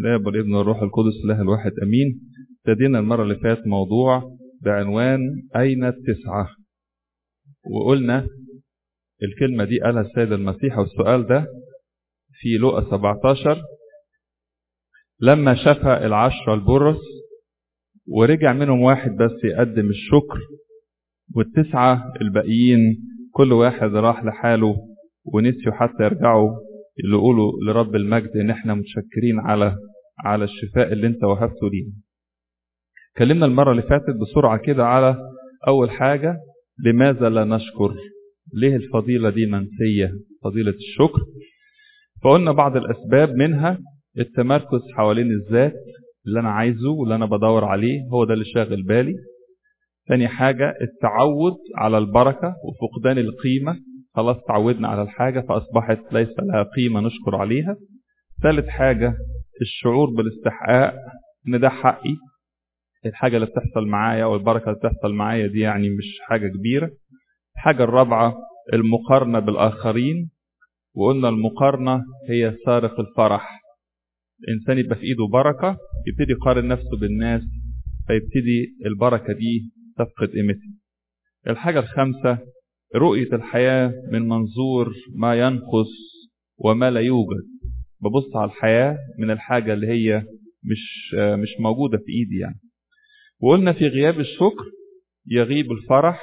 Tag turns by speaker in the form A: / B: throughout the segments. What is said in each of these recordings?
A: الاب والابن والروح القدس الله الواحد امين ابتدينا المره اللي فاتت موضوع بعنوان اين التسعه وقلنا الكلمه دي قالها السيد المسيح والسؤال ده في لوقا 17 لما شفى العشرة البرص ورجع منهم واحد بس يقدم الشكر والتسعة الباقيين كل واحد راح لحاله ونسيوا حتى يرجعوا يقولوا لرب المجد ان احنا متشكرين على على الشفاء اللي انت وهبته لينا. اتكلمنا المرة اللي فاتت بسرعة كده على أول حاجة لماذا لا نشكر؟ ليه الفضيلة دي منسية؟ فضيلة الشكر. فقلنا بعض الأسباب منها التمركز حوالين الذات اللي أنا عايزه واللي أنا بدور عليه هو ده اللي شاغل بالي. تاني حاجة التعود على البركة وفقدان القيمة خلاص تعودنا على الحاجة فأصبحت ليس لها قيمة نشكر عليها ثالث حاجة الشعور بالاستحقاق إن ده حقي الحاجة اللي بتحصل معايا أو البركة اللي بتحصل معايا دي يعني مش حاجة كبيرة الحاجة الرابعة المقارنة بالآخرين وقلنا المقارنة هي سارق الفرح الإنسان يبقى في إيده بركة يبتدي يقارن نفسه بالناس فيبتدي البركة دي تفقد قيمتها الحاجة الخامسة رؤية الحياة من منظور ما ينقص وما لا يوجد ببص على الحياة من الحاجة اللي هي مش مش موجودة في إيدي يعني وقلنا في غياب الشكر يغيب الفرح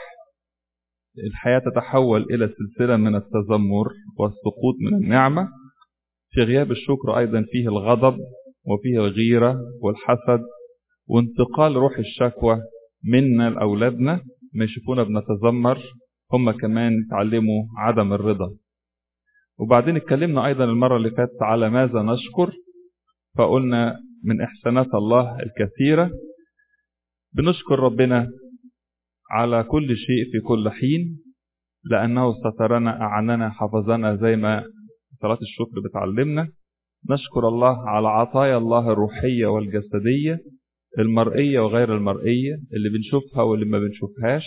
A: الحياة تتحول إلى سلسلة من التذمر والسقوط من النعمة في غياب الشكر أيضا فيه الغضب وفيه الغيرة والحسد وانتقال روح الشكوى منا لأولادنا ما يشوفونا بنتذمر هم كمان يتعلموا عدم الرضا وبعدين اتكلمنا أيضا المرة اللي فاتت على ماذا نشكر فقلنا من إحسانات الله الكثيرة بنشكر ربنا على كل شيء في كل حين لأنه سترنا أعننا حفظنا زي ما صلاة الشكر بتعلمنا نشكر الله على عطايا الله الروحية والجسدية المرئية وغير المرئية اللي بنشوفها واللي ما بنشوفهاش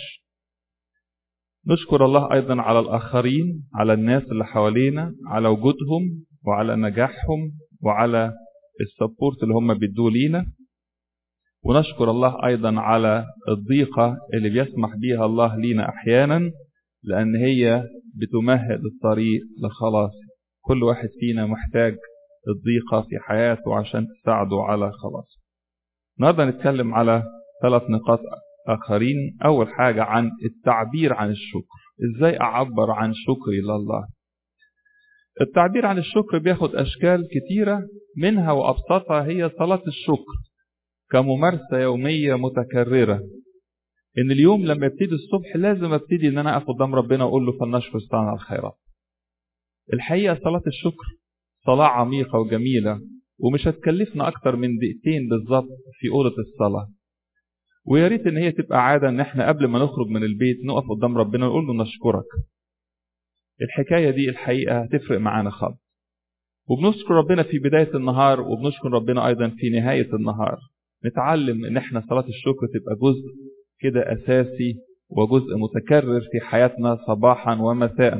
A: نشكر الله أيضا على الآخرين على الناس اللي حوالينا على وجودهم وعلى نجاحهم وعلى السبورت اللي هم بيدوه لينا ونشكر الله أيضا على الضيقة اللي بيسمح بيها الله لينا أحيانا لأن هي بتمهد الطريق لخلاص كل واحد فينا محتاج الضيقة في حياته عشان تساعده على خلاص النهارده نتكلم على ثلاث نقاط آخرين أول حاجة عن التعبير عن الشكر إزاي أعبر عن شكري لله التعبير عن الشكر بياخد أشكال كتيرة منها وأبسطها هي صلاة الشكر كممارسة يومية متكررة إن اليوم لما ابتدي الصبح لازم ابتدي إن أنا أقف قدام ربنا وأقول له فلنشكر صانع الخيرات الحقيقة صلاة الشكر صلاة عميقة وجميلة ومش هتكلفنا أكتر من دقيقتين بالظبط في أوضة الصلاة ويا ريت ان هي تبقى عاده ان احنا قبل ما نخرج من البيت نقف قدام ربنا ونقول له نشكرك الحكايه دي الحقيقه هتفرق معانا خالص وبنشكر ربنا في بدايه النهار وبنشكر ربنا ايضا في نهايه النهار نتعلم ان احنا صلاه الشكر تبقى جزء كده اساسي وجزء متكرر في حياتنا صباحا ومساء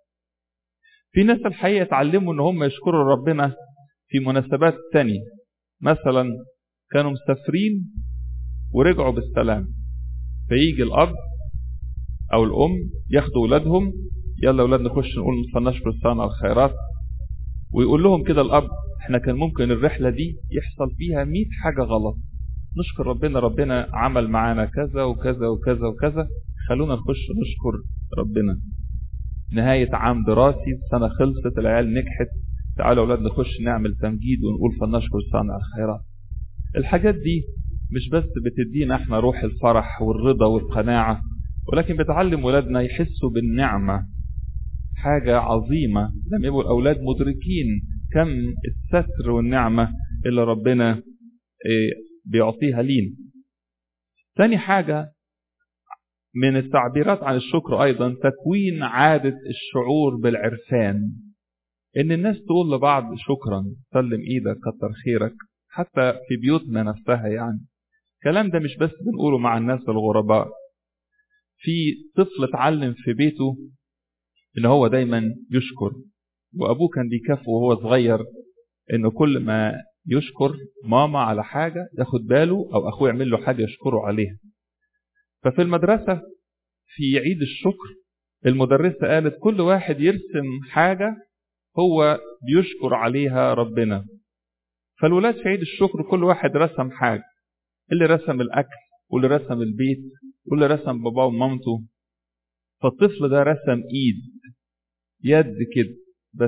A: في ناس الحقيقه اتعلموا ان هم يشكروا ربنا في مناسبات تانية مثلا كانوا مسافرين ورجعوا بالسلام فيجي الأب أو الأم ياخدوا ولادهم يلا ولاد نخش نقول فلنشكر صانع الخيرات ويقول لهم كده الأب احنا كان ممكن الرحلة دي يحصل فيها 100 حاجة غلط نشكر ربنا ربنا عمل معانا كذا وكذا وكذا وكذا خلونا نخش نشكر ربنا نهاية عام دراسي السنة خلصت العيال نجحت تعالوا أولاد نخش نعمل تمجيد ونقول فلنشكر صانع الخيرات الحاجات دي مش بس بتدينا احنا روح الفرح والرضا والقناعة ولكن بتعلم ولادنا يحسوا بالنعمة حاجة عظيمة لما يبقوا الأولاد مدركين كم الستر والنعمة اللي ربنا بيعطيها لينا ثاني حاجة من التعبيرات عن الشكر أيضا تكوين عادة الشعور بالعرفان إن الناس تقول لبعض شكرا سلم إيدك كتر خيرك حتى في بيوتنا نفسها يعني الكلام ده مش بس بنقوله مع الناس الغرباء في طفل اتعلم في بيته ان هو دايما يشكر وابوه كان بيكافئه وهو صغير انه كل ما يشكر ماما على حاجة ياخد باله أو أخوه يعمل له حاجة يشكره عليها ففي المدرسة في عيد الشكر المدرسة قالت كل واحد يرسم حاجة هو بيشكر عليها ربنا فالولاد في عيد الشكر كل واحد رسم حاجة اللي رسم الأكل واللي رسم البيت واللي رسم باباه ومامته فالطفل ده رسم إيد يد كده بس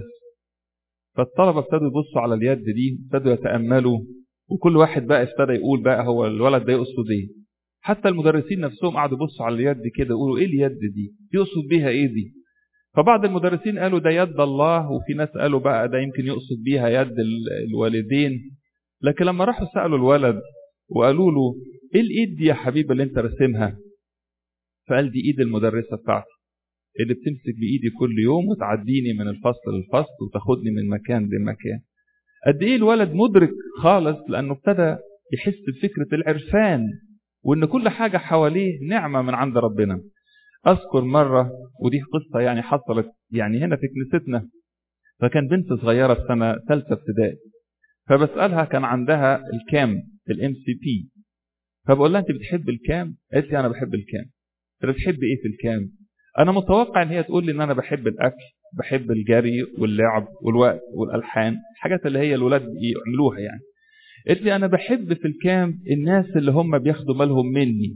A: فالطلبة ابتدوا يبصوا على اليد دي ابتدوا يتأملوا وكل واحد بقى ابتدى يقول بقى هو الولد ده يقصد ايه حتى المدرسين نفسهم قعدوا يبصوا على اليد كده يقولوا ايه اليد دي يقصد بيها ايه دي فبعض المدرسين قالوا ده يد الله وفي ناس قالوا بقى ده يمكن يقصد بيها يد الوالدين لكن لما راحوا سألوا الولد وقالوا له ايه الايد دي يا حبيبي اللي انت راسمها فقال دي ايد المدرسة بتاعتي اللي بتمسك بإيدي كل يوم وتعديني من الفصل للفصل وتاخدني من مكان لمكان قد إيه الولد مدرك خالص لأنه ابتدى يحس بفكرة العرفان وإن كل حاجة حواليه نعمة من عند ربنا أذكر مرة ودي قصة يعني حصلت يعني هنا في كنيستنا فكان بنت صغيرة في سنة ثالثة ابتدائي فبسألها كان عندها الكام الام سي بي فبقول لها انت بتحب الكام؟ قالت لي انا بحب الكام. قلت بتحب ايه في الكام؟ انا متوقع ان هي تقول لي ان انا بحب الاكل بحب الجري واللعب والوقت والالحان الحاجات اللي هي الولاد يعملوها يعني قالت لي انا بحب في الكام الناس اللي هم بياخدوا بالهم مني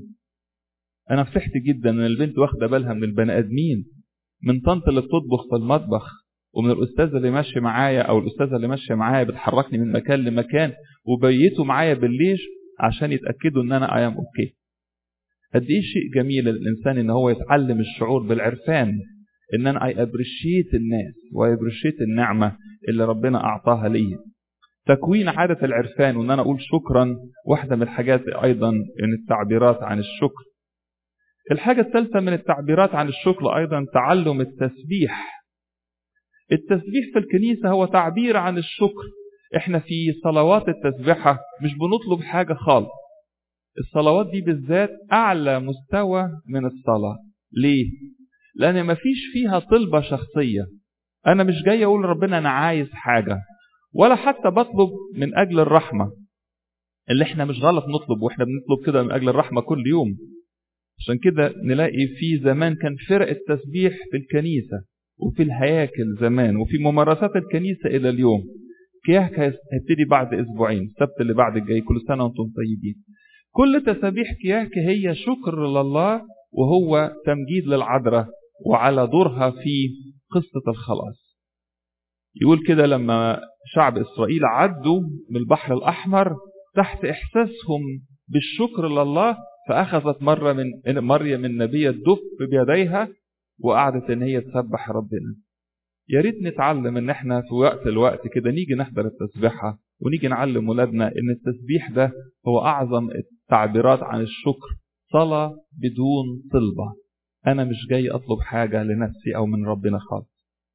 A: انا فرحت جدا ان البنت واخده بالها من البني ادمين من طنط اللي بتطبخ في المطبخ ومن الاستاذه اللي ماشيه معايا او الاستاذه اللي ماشيه معايا بتحركني من مكان لمكان وبيتوا معايا بالليل عشان يتاكدوا ان انا ايام اوكي قد ايه شيء جميل للانسان ان هو يتعلم الشعور بالعرفان ان انا اي ابريشيت الناس وابريشيت النعمه اللي ربنا اعطاها لي تكوين عاده العرفان وان انا اقول شكرا واحده من الحاجات ايضا من التعبيرات عن الشكر الحاجه الثالثه من التعبيرات عن الشكر ايضا تعلم التسبيح التسبيح في الكنيسه هو تعبير عن الشكر احنا في صلوات التسبيحه مش بنطلب حاجه خالص الصلوات دي بالذات أعلى مستوى من الصلاة ليه؟ لأن مفيش فيها طلبة شخصية أنا مش جاي أقول ربنا أنا عايز حاجة ولا حتى بطلب من أجل الرحمة اللي احنا مش غلط نطلب واحنا بنطلب كده من أجل الرحمة كل يوم عشان كده نلاقي في زمان كان فرق التسبيح في الكنيسة وفي الهياكل زمان وفي ممارسات الكنيسة إلى اليوم كياك هيبتدي بعد أسبوعين السبت اللي بعد الجاي كل سنة وأنتم طيبين كل تسابيح كياك هي شكر لله وهو تمجيد للعذراء وعلى دورها في قصة الخلاص يقول كده لما شعب إسرائيل عدوا من البحر الأحمر تحت إحساسهم بالشكر لله فأخذت مرة من مريم النبية الدف بيديها وقعدت إن هي تسبح ربنا يا ريت نتعلم إن إحنا في وقت الوقت كده نيجي نحضر التسبيحة ونيجي نعلم ولادنا إن التسبيح ده هو أعظم التعبيرات عن الشكر صلاة بدون طلبة أنا مش جاي أطلب حاجة لنفسي أو من ربنا خالص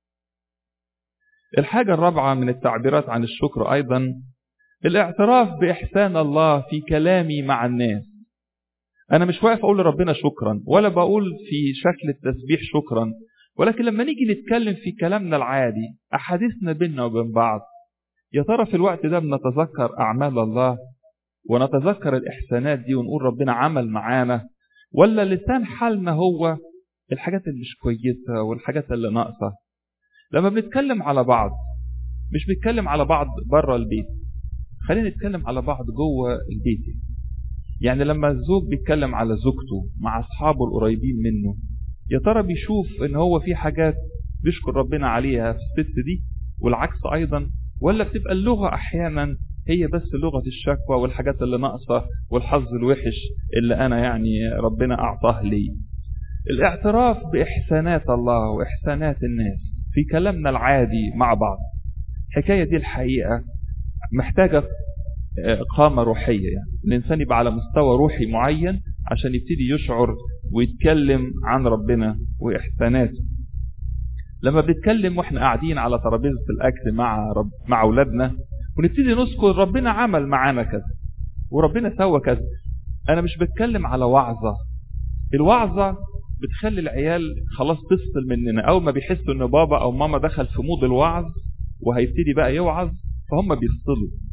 A: الحاجة الرابعة من التعبيرات عن الشكر أيضا الاعتراف بإحسان الله في كلامي مع الناس أنا مش واقف أقول لربنا شكرا ولا بقول في شكل التسبيح شكرا ولكن لما نيجي نتكلم في كلامنا العادي أحاديثنا بيننا وبين بعض يا ترى في الوقت ده بنتذكر أعمال الله ونتذكر الإحسانات دي ونقول ربنا عمل معانا ولا لسان حالنا هو الحاجات اللي مش كويسة والحاجات اللي ناقصة لما بنتكلم على بعض مش بنتكلم على بعض بره البيت خلينا نتكلم على بعض جوه البيت يعني لما الزوج بيتكلم على زوجته مع أصحابه القريبين منه يا ترى بيشوف ان هو في حاجات بيشكر ربنا عليها في الست دي والعكس ايضا ولا بتبقى اللغة احيانا هي بس لغة الشكوى والحاجات اللي ناقصة والحظ الوحش اللي انا يعني ربنا اعطاه لي الاعتراف باحسانات الله واحسانات الناس في كلامنا العادي مع بعض الحكاية دي الحقيقة محتاجة قامة روحية يعني الإنسان يبقى على مستوى روحي معين عشان يبتدي يشعر ويتكلم عن ربنا وإحساناته لما بنتكلم واحنا قاعدين على ترابيزة الأكل مع رب مع أولادنا ونبتدي نذكر ربنا عمل معانا كذا وربنا سوى كذا أنا مش بتكلم على وعظة الوعظة بتخلي العيال خلاص تفصل مننا أول ما بيحسوا إن بابا أو ماما دخل في مود الوعظ وهيبتدي بقى يوعظ فهم بيفصلوا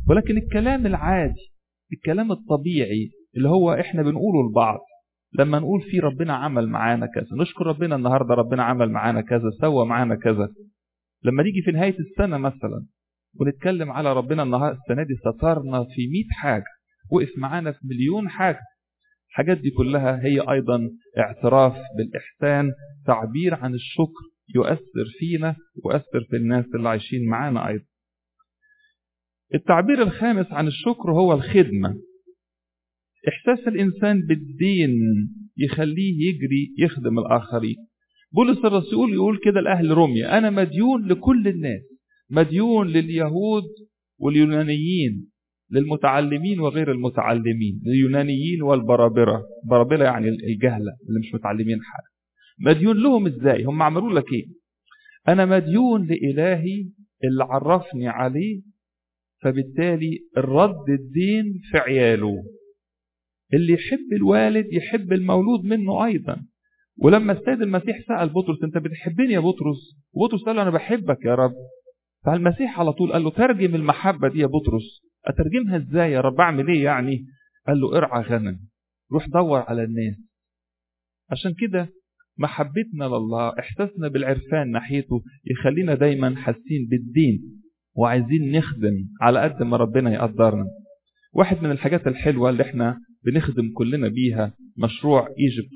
A: ولكن الكلام العادي الكلام الطبيعي اللي هو احنا بنقوله لبعض لما نقول في ربنا عمل معانا كذا نشكر ربنا النهارده ربنا عمل معانا كذا سوى معانا كذا لما نيجي في نهايه السنه مثلا ونتكلم على ربنا النهارده السنه دي سترنا في 100 حاجه وقف معانا في مليون حاجه الحاجات دي كلها هي ايضا اعتراف بالاحسان تعبير عن الشكر يؤثر فينا ويؤثر في الناس اللي عايشين معانا ايضا التعبير الخامس عن الشكر هو الخدمه إحساس الإنسان بالدين يخليه يجري يخدم الآخرين بولس الرسول يقول كده لأهل روميا أنا مديون لكل الناس مديون لليهود واليونانيين للمتعلمين وغير المتعلمين لليونانيين والبرابرة برابرة يعني الجهلة اللي مش متعلمين حاجة مديون لهم ازاي هم عملوا لك ايه انا مديون لإلهي اللي عرفني عليه فبالتالي الرد الدين في عياله اللي يحب الوالد يحب المولود منه ايضا ولما السيد المسيح سال بطرس انت بتحبني يا بطرس وبطرس قال له انا بحبك يا رب فالمسيح على طول قال له ترجم المحبه دي يا بطرس اترجمها ازاي يا رب اعمل ايه يعني قال له ارعى غنم روح دور على الناس عشان كده محبتنا لله احساسنا بالعرفان ناحيته يخلينا دايما حاسين بالدين وعايزين نخدم على قد ما ربنا يقدرنا واحد من الحاجات الحلوة اللي احنا بنخدم كلنا بيها مشروع ايجيبت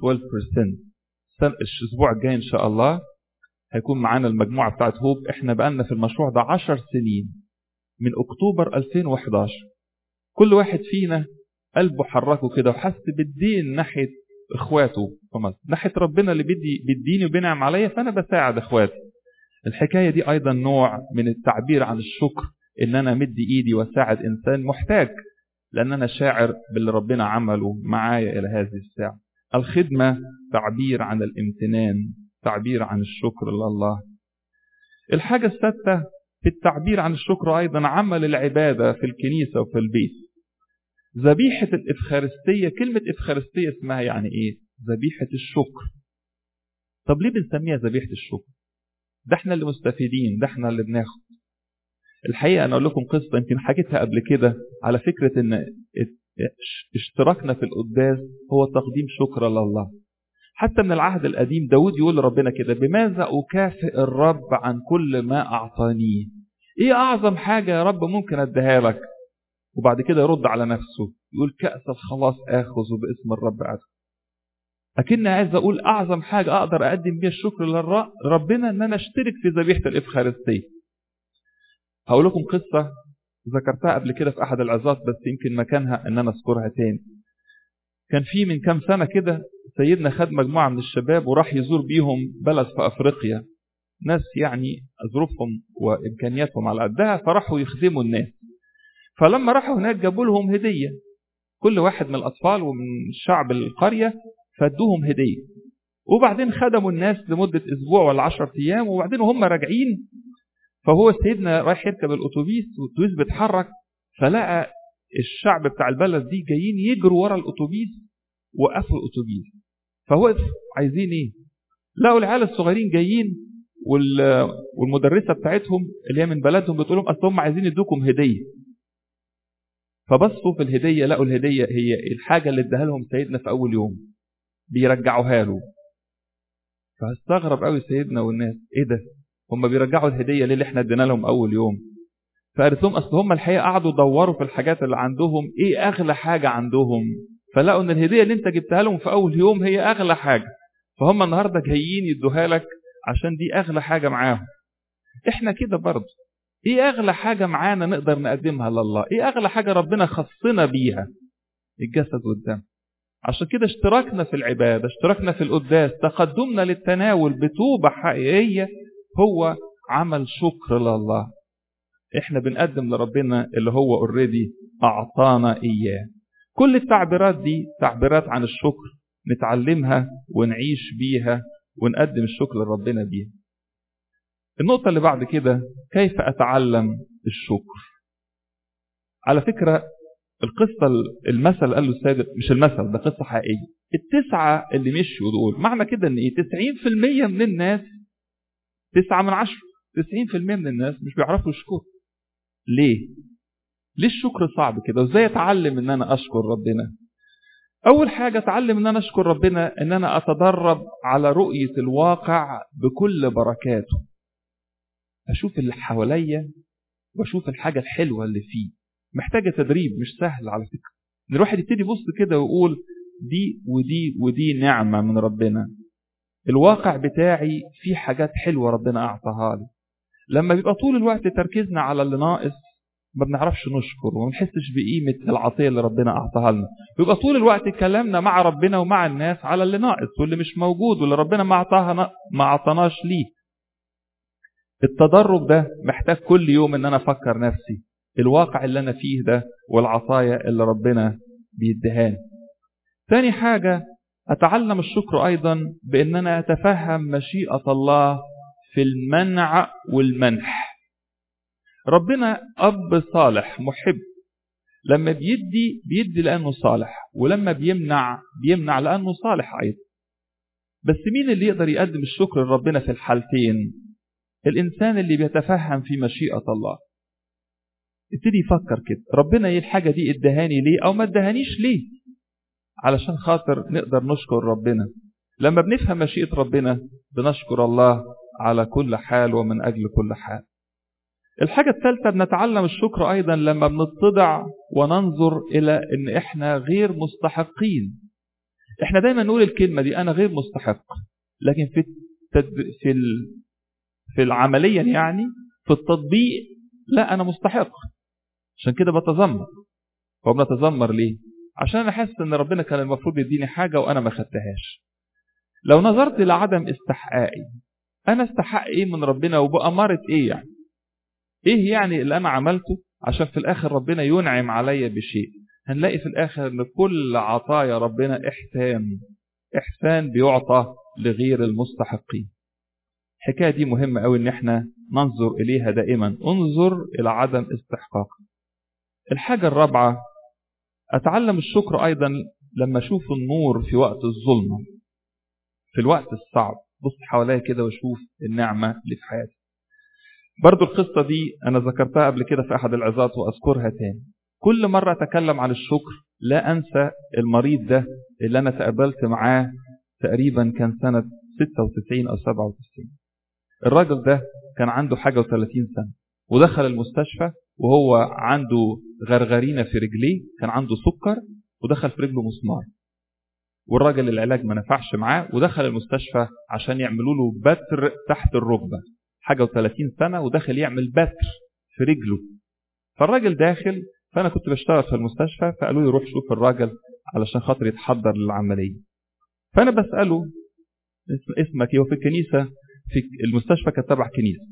A: 12% الاسبوع الجاي ان شاء الله هيكون معانا المجموعة بتاعت هوب احنا بقالنا في المشروع ده 10 سنين من اكتوبر 2011 كل واحد فينا قلبه حركه كده وحس بالدين ناحية اخواته في مصر ناحية ربنا اللي بدي بيديني وبينعم عليا فانا بساعد اخواتي الحكاية دي ايضا نوع من التعبير عن الشكر ان انا مدي ايدي واساعد انسان محتاج لان انا شاعر باللي ربنا عمله معايا الى هذه الساعة الخدمة تعبير عن الامتنان تعبير عن الشكر لله الحاجة السادسة في التعبير عن الشكر أيضا عمل العبادة في الكنيسة وفي البيت ذبيحة الإفخارستية كلمة إفخارستية اسمها يعني إيه ذبيحة الشكر طب ليه بنسميها ذبيحة الشكر ده احنا اللي مستفيدين ده احنا اللي بناخد الحقيقة أنا أقول لكم قصة يمكن حكيتها قبل كده على فكرة إن اشتراكنا في القداس هو تقديم شكر لله حتى من العهد القديم داود يقول لربنا كده بماذا أكافئ الرب عن كل ما أعطانيه إيه أعظم حاجة يا رب ممكن أديها لك وبعد كده يرد على نفسه يقول كأس الخلاص آخذ باسم الرب أدخل أكن عايز أقول أعظم حاجة أقدر أقدم بيها الشكر لربنا إن أنا أشترك في ذبيحة الإفخارستية هقول لكم قصة ذكرتها قبل كده في أحد العظات بس يمكن مكانها إن أنا أذكرها تاني كان في من كام سنة كده سيدنا خد مجموعة من الشباب وراح يزور بيهم بلد في أفريقيا ناس يعني ظروفهم وإمكانياتهم على قدها فراحوا يخدموا الناس فلما راحوا هناك جابوا لهم هدية كل واحد من الأطفال ومن شعب القرية فادوهم هدية وبعدين خدموا الناس لمدة أسبوع ولا عشرة أيام وبعدين وهم راجعين فهو سيدنا رايح يركب الأتوبيس والأتوبيس بيتحرك فلقى الشعب بتاع البلد دي جايين يجروا ورا الأتوبيس وقفوا الأتوبيس فوقف عايزين إيه؟ لقوا العيال الصغيرين جايين والمدرسة بتاعتهم اللي هي من بلدهم بتقول لهم أصل هم عايزين يدوكم هدية فبصوا في الهدية لقوا الهدية هي الحاجة اللي اداها لهم سيدنا في أول يوم بيرجعوها له فاستغرب قوي سيدنا والناس ايه ده هم بيرجعوا الهدية ليه اللي احنا ادينا لهم أول يوم فقالت لهم أصل هم الحقيقة قعدوا يدوروا في الحاجات اللي عندهم ايه أغلى حاجة عندهم فلقوا ان الهدية اللي انت جبتها لهم في أول يوم هي أغلى حاجة فهم النهاردة جايين يدوها لك عشان دي أغلى حاجة معاهم احنا كده برضه ايه اغلى حاجة معانا نقدر نقدمها لله ايه اغلى حاجة ربنا خصنا بيها الجسد والدم عشان كده اشتراكنا في العبادة اشتراكنا في القداس تقدمنا للتناول بتوبة حقيقية هو عمل شكر لله احنا بنقدم لربنا اللي هو اوريدي اعطانا اياه كل التعبيرات دي تعبيرات عن الشكر نتعلمها ونعيش بيها ونقدم الشكر لربنا بيها النقطة اللي بعد كده كيف أتعلم الشكر على فكرة القصة المثل قال له السيد مش المثل ده قصة حقيقية التسعة اللي مشوا دول معنى كده ان ايه 90% من الناس تسعة من عشرة 90% من الناس مش بيعرفوا يشكروا ليه ليه الشكر صعب كده وازاي اتعلم ان انا اشكر ربنا اول حاجه اتعلم ان انا اشكر ربنا ان انا اتدرب على رؤيه الواقع بكل بركاته اشوف اللي حواليا واشوف الحاجه الحلوه اللي فيه محتاجه تدريب مش سهل على فكره ان الواحد يبتدي يبص كده ويقول دي ودي ودي نعمه من ربنا الواقع بتاعي فيه حاجات حلوه ربنا اعطاها لي لما بيبقى طول الوقت تركيزنا على اللي ناقص ما بنعرفش نشكر وما بنحسش بقيمة العطية اللي ربنا أعطاها لنا بيبقى طول الوقت كلامنا مع ربنا ومع الناس على اللي ناقص واللي مش موجود واللي ربنا ما أعطاها ما أعطاناش ليه التدرب ده محتاج كل يوم ان انا افكر نفسي الواقع اللي انا فيه ده والعطايا اللي ربنا بيديهاني تاني حاجة اتعلم الشكر ايضا بان انا اتفهم مشيئة الله في المنع والمنح ربنا اب صالح محب لما بيدي بيدي لانه صالح ولما بيمنع بيمنع لانه صالح ايضا بس مين اللي يقدر يقدم الشكر لربنا في الحالتين الإنسان اللي بيتفهم في مشيئة الله ابتدي يفكر كده ربنا ايه الحاجة دي ادهاني ليه أو ما ادهانيش ليه علشان خاطر نقدر نشكر ربنا لما بنفهم مشيئة ربنا بنشكر الله على كل حال ومن أجل كل حال الحاجة الثالثة بنتعلم الشكر أيضا لما بنتضع وننظر إلى إن إحنا غير مستحقين إحنا دايما نقول الكلمة دي أنا غير مستحق لكن في التدب... في ال... في العمليا يعني في التطبيق لا أنا مستحق عشان كده بتذمر هو بنتذمر ليه عشان أنا حاسس إن ربنا كان المفروض يديني حاجة وأنا ما خدتهاش لو نظرت لعدم استحقاقي أنا استحق إيه من ربنا وبأمارة إيه يعني إيه يعني اللي أنا عملته عشان في الآخر ربنا ينعم عليا بشيء هنلاقي في الآخر إن كل عطايا ربنا إحسان إحسان بيعطى لغير المستحقين الحكاية دي مهمة قوي إن إحنا ننظر إليها دائما انظر إلى عدم استحقاق الحاجة الرابعة أتعلم الشكر أيضا لما أشوف النور في وقت الظلمة في الوقت الصعب بص حواليا كده واشوف النعمة اللي في حياتي برضو القصة دي أنا ذكرتها قبل كده في أحد العظات وأذكرها تاني كل مرة أتكلم عن الشكر لا أنسى المريض ده اللي أنا تقابلت معاه تقريبا كان سنة 96 أو 97 الراجل ده كان عنده حاجة و30 سنة ودخل المستشفى وهو عنده غرغرينة في رجليه كان عنده سكر ودخل في رجله مسمار والراجل العلاج ما نفعش معاه ودخل المستشفى عشان يعملوا له بتر تحت الركبة حاجة و30 سنة ودخل يعمل بتر في رجله فالراجل داخل فأنا كنت بشتغل في المستشفى فقالوا لي روح شوف الراجل علشان خاطر يتحضر للعملية فأنا بسأله اسمك ايه وفي الكنيسة في المستشفى كانت تبع كنيسة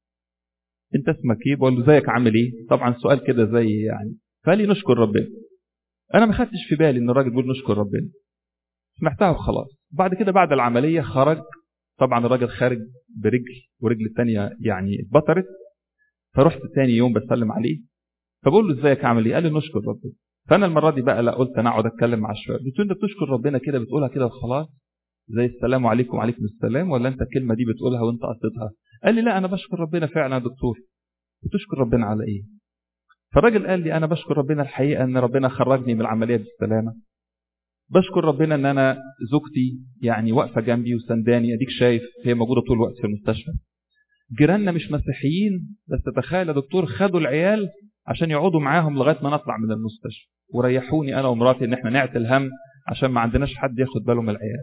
A: انت اسمك ايه بقول له ازيك عامل ايه طبعا سؤال كده زي يعني فقال لي نشكر ربنا انا ما خدتش في بالي ان الراجل بيقول نشكر ربنا سمعتها وخلاص بعد كده بعد العملية خرج طبعا الراجل خارج برجل ورجل الثانية يعني اتبطرت فرحت تاني يوم بسلم عليه فبقول له ازيك عامل ايه قال لي نشكر ربنا فانا المره دي بقى لا قلت انا اقعد اتكلم مع الشباب قلت له انت بتشكر ربنا كده بتقولها كده وخلاص زي السلام عليكم وعليكم السلام ولا انت الكلمه دي بتقولها وانت قصدها قال لي لا انا بشكر ربنا فعلا يا دكتور بتشكر ربنا على ايه فالراجل قال لي انا بشكر ربنا الحقيقه ان ربنا خرجني من العمليه بالسلامه بشكر ربنا ان انا زوجتي يعني واقفه جنبي وسنداني اديك شايف هي موجوده طول الوقت في المستشفى جيراننا مش مسيحيين بس تخيل يا دكتور خدوا العيال عشان يقعدوا معاهم لغايه ما نطلع من المستشفى وريحوني انا ومراتي ان احنا نعتل هم عشان ما عندناش حد ياخد باله من العيال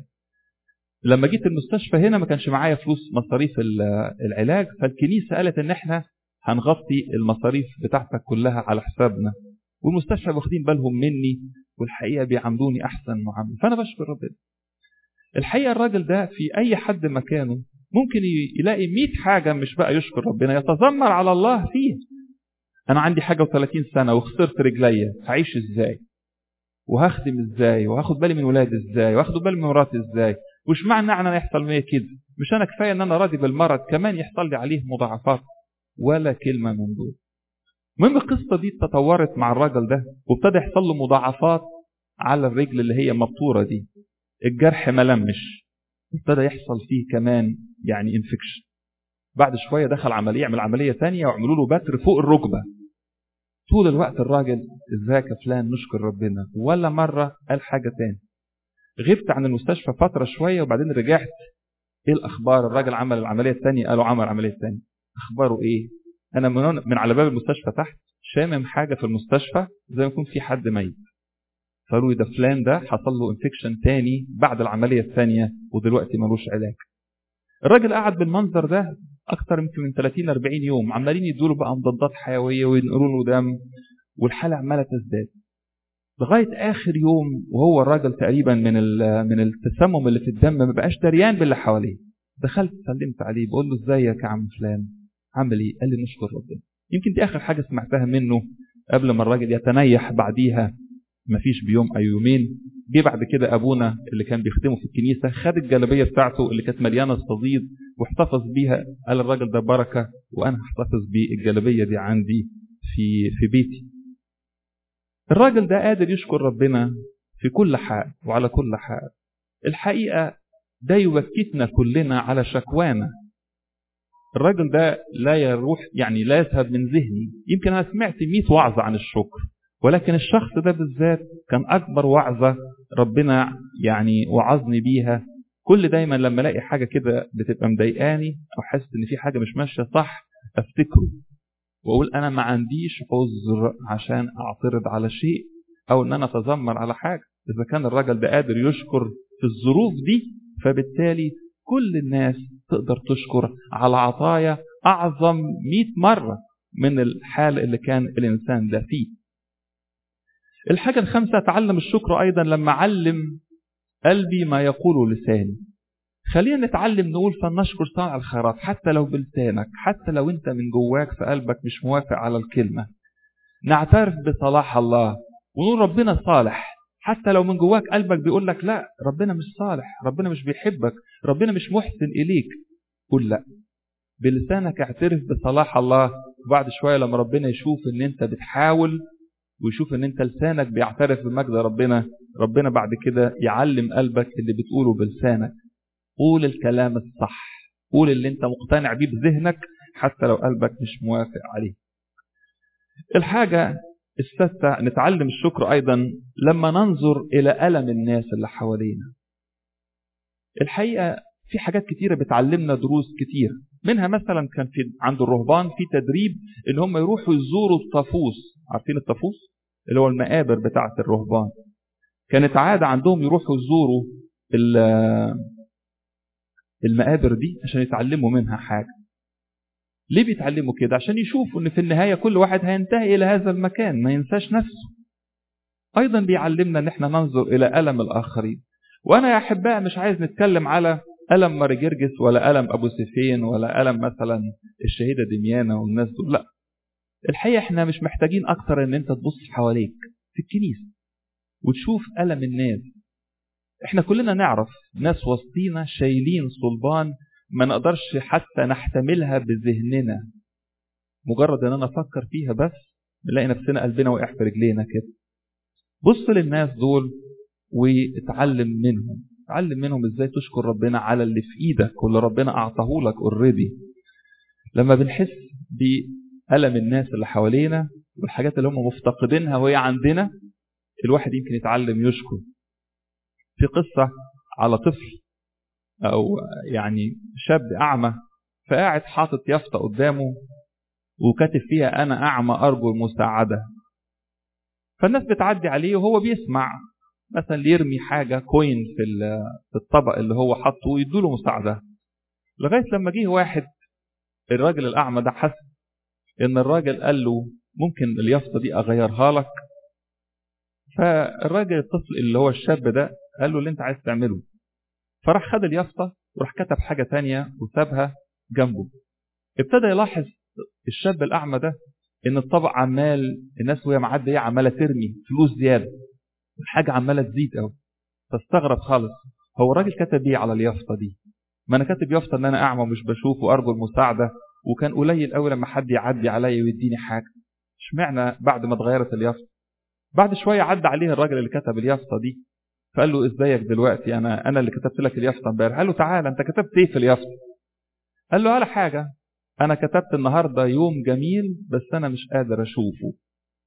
A: لما جيت المستشفى هنا ما كانش معايا فلوس مصاريف العلاج فالكنيسه قالت ان احنا هنغطي المصاريف بتاعتك كلها على حسابنا والمستشفى واخدين بالهم مني والحقيقه بيعاملوني احسن معامله فانا بشكر ربنا الحقيقه الراجل ده في اي حد مكانه ممكن يلاقي 100 حاجه مش بقى يشكر ربنا يتذمر على الله فيه انا عندي حاجه و30 سنه وخسرت رجليا هعيش ازاي وهخدم ازاي وهاخد بالي من ولادي ازاي واخد بالي من مراتي ازاي وش معنى ان انا يحصل معايا كده مش انا كفايه ان انا راضي بالمرض كمان يحصل لي عليه مضاعفات ولا كلمه من دول المهم القصه دي تطورت مع الراجل ده وابتدى يحصل له مضاعفات على الرجل اللي هي مبتوره دي الجرح ملمش ابتدى يحصل فيه كمان يعني انفكشن بعد شويه دخل عمليه يعمل عمليه ثانيه وعملوا له بتر فوق الركبه طول الوقت الراجل ازيك يا فلان نشكر ربنا ولا مرة قال حاجة تاني غبت عن المستشفى فترة شوية وبعدين رجعت ايه الاخبار الراجل عمل العملية التانية قالوا عمل العملية التانية اخباره ايه انا من, من على باب المستشفى تحت شامم حاجة في المستشفى زي ما يكون في حد ميت قالوا ده فلان ده حصل له انفكشن تاني بعد العملية الثانية ودلوقتي ملوش علاج الراجل قعد بالمنظر ده اكتر يمكن من 30 40 يوم عمالين يدوا له بقى مضادات حيويه وينقلوا له دم والحاله عماله تزداد لغايه اخر يوم وهو الراجل تقريبا من من التسمم اللي في الدم ما بقاش دريان باللي حواليه دخلت سلمت عليه بقول له ازيك يا عم فلان عامل ايه قال لي نشكر ربنا يمكن دي اخر حاجه سمعتها منه قبل ما الراجل يتنيح بعديها مفيش بيوم او يومين جه بعد كده ابونا اللي كان بيخدمه في الكنيسه خد الجلابيه بتاعته اللي كانت مليانه صديد واحتفظ بيها قال الراجل ده بركه وانا هحتفظ بالجلابيه دي عندي في في بيتي الراجل ده قادر يشكر ربنا في كل حال وعلى كل حال الحقيقه ده يوكتنا كلنا على شكوانا الراجل ده لا يروح يعني لا يذهب من ذهني يمكن انا سمعت 100 وعظه عن الشكر ولكن الشخص ده بالذات كان أكبر وعظة ربنا يعني وعظني بيها كل دايما لما الاقي حاجة كده بتبقى مضايقاني أو حاسس إن في حاجة مش ماشية صح أفتكره وأقول أنا ما عنديش عذر عشان أعترض على شيء أو إن أنا أتذمر على حاجة إذا كان الراجل ده قادر يشكر في الظروف دي فبالتالي كل الناس تقدر تشكر على عطايا أعظم 100 مرة من الحال اللي كان الإنسان ده فيه الحاجة الخامسة أتعلم الشكر أيضا لما أعلم قلبي ما يقوله لساني خلينا نتعلم نقول فلنشكر صانع الخيرات حتى لو بلسانك حتى لو انت من جواك في قلبك مش موافق على الكلمة نعترف بصلاح الله ونقول ربنا صالح حتى لو من جواك قلبك بيقول لك لا ربنا مش صالح ربنا مش بيحبك ربنا مش محسن إليك قول لا بلسانك اعترف بصلاح الله وبعد شوية لما ربنا يشوف ان انت بتحاول ويشوف ان انت لسانك بيعترف بمجد ربنا ربنا بعد كده يعلم قلبك اللي بتقوله بلسانك قول الكلام الصح قول اللي انت مقتنع بيه بذهنك حتى لو قلبك مش موافق عليه الحاجة الستة نتعلم الشكر أيضا لما ننظر إلى ألم الناس اللي حوالينا الحقيقة في حاجات كتيرة بتعلمنا دروس كتير منها مثلا كان في عند الرهبان في تدريب ان هم يروحوا يزوروا الطافوس عارفين الطافوس اللي هو المقابر بتاعة الرهبان كانت عادة عندهم يروحوا يزوروا المقابر دي عشان يتعلموا منها حاجة ليه بيتعلموا كده عشان يشوفوا ان في النهاية كل واحد هينتهي الى هذا المكان ما ينساش نفسه ايضا بيعلمنا ان احنا ننظر الى ألم الاخرين وانا يا احباء مش عايز نتكلم على ألم ماري جرجس ولا ألم أبو سيفين ولا ألم مثلا الشهيدة دميانة والناس دول لا الحقيقة احنا مش محتاجين أكتر ان انت تبص حواليك في الكنيسة وتشوف ألم الناس احنا كلنا نعرف ناس وسطينا شايلين صلبان ما نقدرش حتى نحتملها بذهننا مجرد ان انا افكر فيها بس نلاقي نفسنا قلبنا وقع في رجلينا كده بص للناس دول واتعلم منهم اتعلم منهم ازاي تشكر ربنا على اللي في ايدك واللي ربنا اعطاه لك اوريدي لما بنحس بألم الناس اللي حوالينا والحاجات اللي هم مفتقدينها وهي عندنا الواحد يمكن يتعلم يشكر في قصة على طفل أو يعني شاب أعمى فقاعد حاطط يافطة قدامه وكاتب فيها أنا أعمى أرجو المساعدة فالناس بتعدي عليه وهو بيسمع مثلا يرمي حاجة كوين في في الطبق اللي هو حاطه ويدوا له مساعدة لغاية لما جه واحد الراجل الأعمى ده حس إن الراجل قال له ممكن اليافطة دي أغيرها لك فالراجل الطفل اللي هو الشاب ده قال له اللي أنت عايز تعمله فراح خد اليافطة وراح كتب حاجة تانية وسابها جنبه ابتدى يلاحظ الشاب الأعمى ده إن الطبق عمال الناس وهي معدية عمالة ترمي فلوس زيادة الحاجة عمالة تزيد قوي فاستغرب خالص هو الراجل كتب ايه على اليافطة دي ما انا كاتب يافطة ان انا اعمى ومش بشوف وارجو المساعدة وكان قليل قوي لما حد يعدي عليا ويديني حاجة اشمعنى بعد ما اتغيرت اليافطة بعد شوية عدى عليه الراجل اللي كتب اليافطة دي فقال له ازيك دلوقتي انا انا اللي كتبت لك اليافطة امبارح قال له تعالى انت كتبت ايه في اليافطة قال له على حاجة انا كتبت النهاردة يوم جميل بس انا مش قادر اشوفه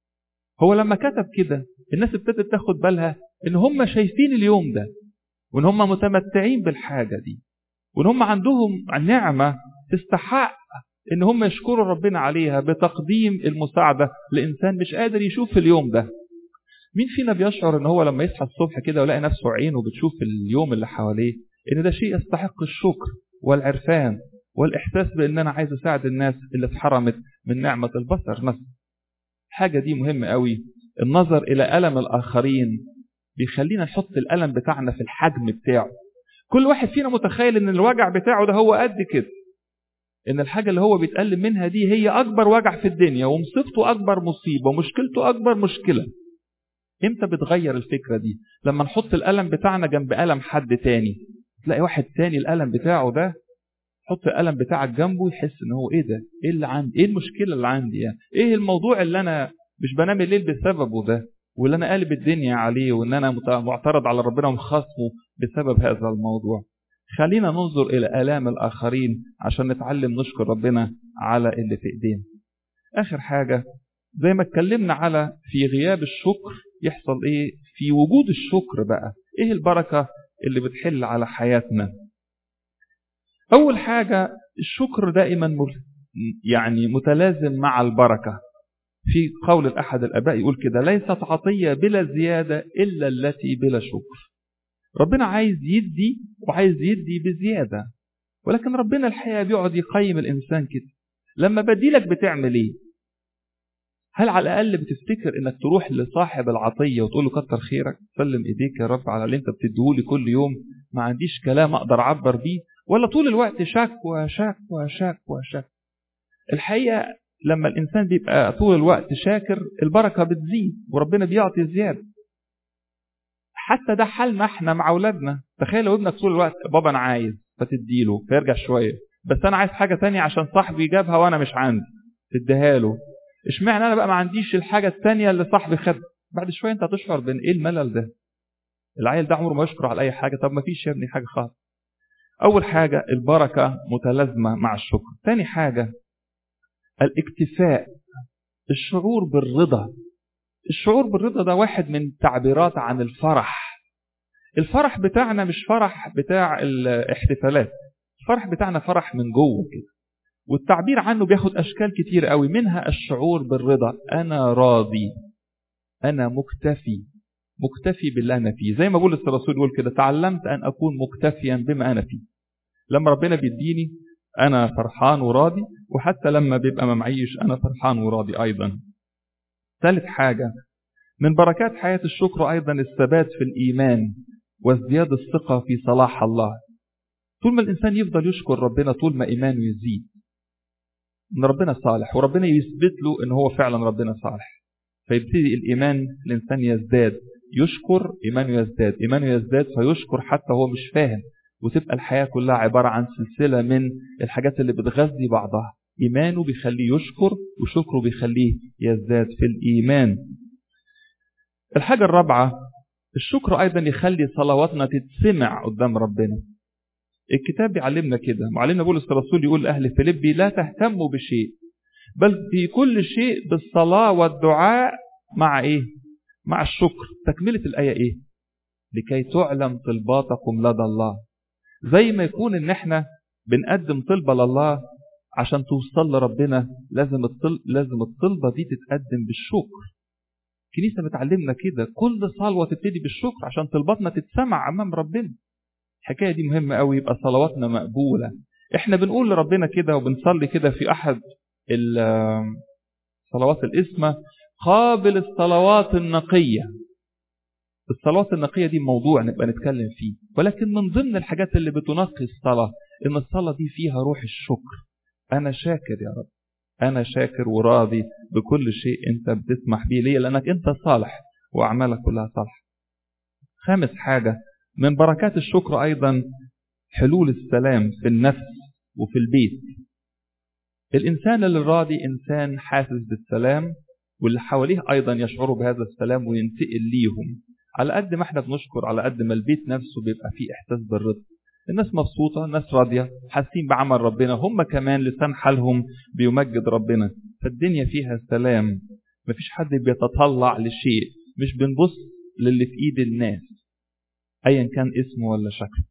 A: هو لما كتب كده الناس ابتدت تاخد بالها ان هم شايفين اليوم ده وان هم متمتعين بالحاجه دي وان هم عندهم نعمه تستحق ان هم يشكروا ربنا عليها بتقديم المساعده لانسان مش قادر يشوف اليوم ده مين فينا بيشعر ان هو لما يصحى الصبح كده ويلاقي نفسه عينه بتشوف اليوم اللي حواليه ان ده شيء يستحق الشكر والعرفان والاحساس بان انا عايز اساعد الناس اللي اتحرمت من نعمه البصر مثلا الحاجه دي مهمه قوي النظر الى الم الاخرين بيخلينا نحط الالم بتاعنا في الحجم بتاعه كل واحد فينا متخيل ان الوجع بتاعه ده هو قد كده ان الحاجة اللي هو بيتألم منها دي هي اكبر وجع في الدنيا ومصيبته اكبر مصيبة ومشكلته اكبر مشكلة امتى بتغير الفكرة دي لما نحط الألم بتاعنا جنب ألم حد تاني تلاقي واحد تاني الألم بتاعه ده حط الألم بتاعك جنبه يحس ان هو ايه ده ايه اللي عندي ايه المشكلة اللي عندي يعني؟ ايه الموضوع اللي انا مش بنام الليل بسببه ده واللي انا قالب الدنيا عليه وان انا معترض على ربنا ومخاصمه بسبب هذا الموضوع خلينا ننظر الى الام الاخرين عشان نتعلم نشكر ربنا على اللي في ايدينا اخر حاجه زي ما اتكلمنا على في غياب الشكر يحصل ايه في وجود الشكر بقى ايه البركه اللي بتحل على حياتنا اول حاجه الشكر دائما يعني متلازم مع البركه في قول الأحد الآباء يقول كده ليست عطية بلا زيادة إلا التي بلا شكر ربنا عايز يدي وعايز يدي بزيادة ولكن ربنا الحقيقة بيقعد يقيم الإنسان كده لما بديلك بتعمل إيه هل على الأقل بتفتكر إنك تروح لصاحب العطية وتقول له كتر خيرك سلم إيديك يا رب على اللي أنت بتديهولي كل يوم ما عنديش كلام أقدر أعبر بيه ولا طول الوقت شكوى شكوى شكوى شكوى الحقيقة لما الإنسان بيبقى طول الوقت شاكر البركة بتزيد وربنا بيعطي زيادة حتى ده حالنا احنا مع أولادنا تخيل لو ابنك طول الوقت بابا أنا عايز فتديله فيرجع شوية بس أنا عايز حاجة تانية عشان صاحبي جابها وأنا مش عندي تديها له اشمعنى أنا بقى ما عنديش الحاجة التانية اللي صاحبي خدها بعد شوية أنت هتشعر بين إيه الملل ده العيل ده عمره ما يشكر على أي حاجة طب ما فيش يا ابني حاجة خالص أول حاجة البركة متلازمة مع الشكر تاني حاجة الاكتفاء الشعور بالرضا الشعور بالرضا ده واحد من تعبيرات عن الفرح الفرح بتاعنا مش فرح بتاع الاحتفالات الفرح بتاعنا فرح من جوه كده والتعبير عنه بياخد اشكال كتير قوي منها الشعور بالرضا انا راضي انا مكتفي مكتفي باللي انا فيه زي ما بولس الرسول يقول كده تعلمت ان اكون مكتفيا بما انا فيه لما ربنا بيديني انا فرحان وراضي وحتى لما بيبقى ما معيش انا فرحان وراضي ايضا ثالث حاجه من بركات حياه الشكر ايضا الثبات في الايمان وازدياد الثقه في صلاح الله طول ما الانسان يفضل يشكر ربنا طول ما ايمانه يزيد ان ربنا صالح وربنا يثبت له ان هو فعلا ربنا صالح فيبتدي الايمان الانسان يزداد يشكر ايمانه يزداد ايمانه يزداد فيشكر حتى هو مش فاهم وتبقى الحياة كلها عبارة عن سلسلة من الحاجات اللي بتغذي بعضها إيمانه بيخليه يشكر وشكره بيخليه يزداد في الإيمان الحاجة الرابعة الشكر أيضا يخلي صلواتنا تتسمع قدام ربنا الكتاب بيعلمنا كده معلمنا بولس الرسول يقول لأهل فيليبي لا تهتموا بشيء بل في كل شيء بالصلاة والدعاء مع إيه؟ مع الشكر تكملة الآية إيه؟ لكي تعلم طلباتكم لدى الله زي ما يكون ان احنا بنقدم طلبة لله عشان توصل لربنا لازم الطل... لازم الطلبة دي تتقدم بالشكر الكنيسة بتعلمنا كده كل صلوة تبتدي بالشكر عشان طلباتنا تتسمع أمام ربنا الحكاية دي مهمة قوي يبقى صلواتنا مقبولة احنا بنقول لربنا كده وبنصلي كده في أحد صلوات الإسمة قابل الصلوات النقية الصلوات النقية دي موضوع نبقى نتكلم فيه ولكن من ضمن الحاجات اللي بتنقي الصلاة إن الصلاة دي فيها روح الشكر أنا شاكر يا رب أنا شاكر وراضي بكل شيء أنت بتسمح بيه ليه لأنك أنت صالح وأعمالك كلها صالحة خامس حاجة من بركات الشكر أيضا حلول السلام في النفس وفي البيت الإنسان اللي راضي إنسان حاسس بالسلام واللي حواليه أيضا يشعروا بهذا السلام وينتقل ليهم على قد ما احنا بنشكر على قد ما البيت نفسه بيبقى فيه احساس بالرضا الناس مبسوطة ناس راضية حاسين بعمل ربنا هم كمان لسان حالهم بيمجد ربنا فالدنيا فيها سلام مفيش حد بيتطلع لشيء مش بنبص للي في ايد الناس ايا كان اسمه ولا شكله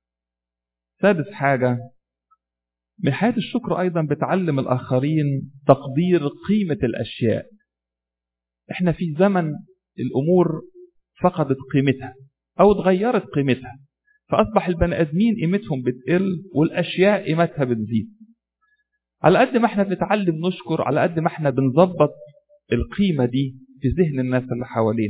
A: سادس حاجة من حياة الشكر أيضا بتعلم الآخرين تقدير قيمة الأشياء احنا في زمن الأمور فقدت قيمتها أو اتغيرت قيمتها فأصبح البني آدمين قيمتهم بتقل والأشياء قيمتها بتزيد على قد ما احنا بنتعلم نشكر على قد ما احنا بنظبط القيمة دي في ذهن الناس اللي حوالينا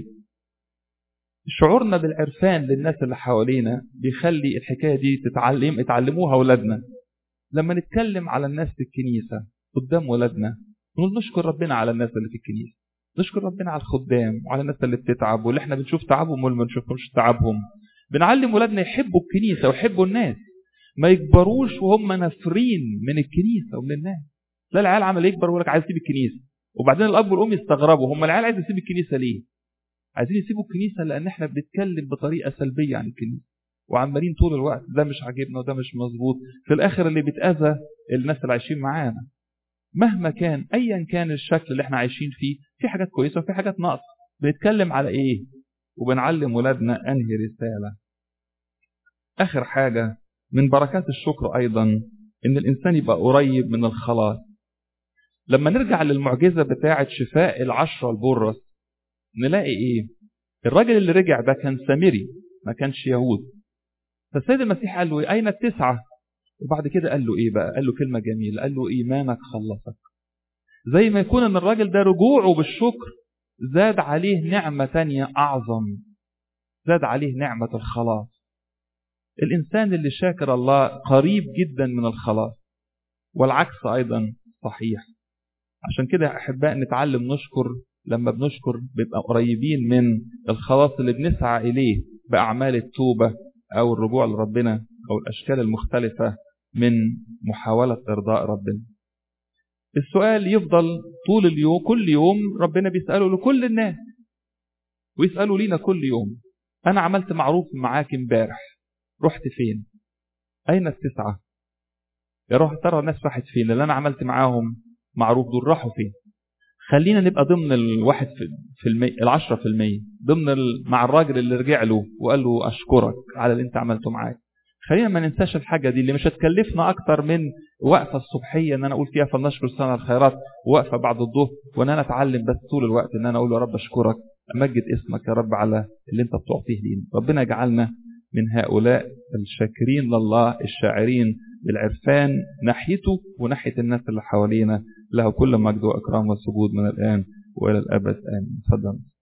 A: شعورنا بالعرفان للناس اللي حوالينا بيخلي الحكاية دي تتعلم اتعلموها أولادنا لما نتكلم على الناس في الكنيسة قدام ولادنا نقول نشكر ربنا على الناس اللي في الكنيسة نشكر ربنا على الخدام وعلى الناس اللي بتتعب واللي احنا بنشوف تعبهم واللي ما بنشوفهمش تعبهم بنعلم ولادنا يحبوا الكنيسة ويحبوا الناس ما يكبروش وهم نافرين من الكنيسة ومن الناس لا العيال عمل يكبر ويقول لك عايز يسيب الكنيسة وبعدين الاب والام يستغربوا هم العيال عايز يسيب الكنيسة ليه عايزين يسيبوا الكنيسة لان احنا بنتكلم بطريقة سلبية عن الكنيسة وعمالين طول الوقت ده مش عاجبنا وده مش مظبوط في الاخر اللي بيتاذى الناس اللي عايشين معانا مهما كان ايا كان الشكل اللي احنا عايشين فيه في حاجات كويسه وفي حاجات ناقصه بنتكلم على ايه وبنعلم ولادنا انهي رساله اخر حاجه من بركات الشكر ايضا ان الانسان يبقى قريب من الخلاص لما نرجع للمعجزه بتاعه شفاء العشره البرص نلاقي ايه الراجل اللي رجع ده كان سامري ما كانش يهود فالسيد المسيح قال له اين التسعه وبعد كده قال له ايه بقى قال له كلمه جميله قال له ايمانك خلصك زي ما يكون ان الراجل ده رجوعه بالشكر زاد عليه نعمه تانية اعظم زاد عليه نعمه الخلاص الانسان اللي شاكر الله قريب جدا من الخلاص والعكس ايضا صحيح عشان كده يا احباء نتعلم نشكر لما بنشكر بيبقى قريبين من الخلاص اللي بنسعى اليه باعمال التوبه او الرجوع لربنا او الاشكال المختلفه من محاوله ارضاء ربنا السؤال يفضل طول اليوم كل يوم ربنا بيساله لكل الناس ويساله لينا كل يوم انا عملت معروف معاك امبارح رحت فين اين التسعه يا روح ترى الناس راحت فين اللي انا عملت معاهم معروف دول راحوا فين خلينا نبقى ضمن الواحد في المية العشرة في المية ضمن ال... مع الراجل اللي رجع له وقال له أشكرك على اللي أنت عملته معاك خلينا ما ننساش الحاجة دي اللي مش هتكلفنا أكتر من وقفة الصبحية إن أنا أقول فيها فلنشكر سنة الخيرات ووقفة بعد الظهر وإن أنا أتعلم بس طول الوقت إن أنا أقول يا رب أشكرك أمجد اسمك يا رب على اللي أنت بتعطيه لينا ربنا يجعلنا من هؤلاء الشاكرين لله الشاعرين بالعرفان ناحيته وناحية الناس اللي حوالينا له كل مجد وإكرام وسجود من الآن وإلى الأبد آمين تفضل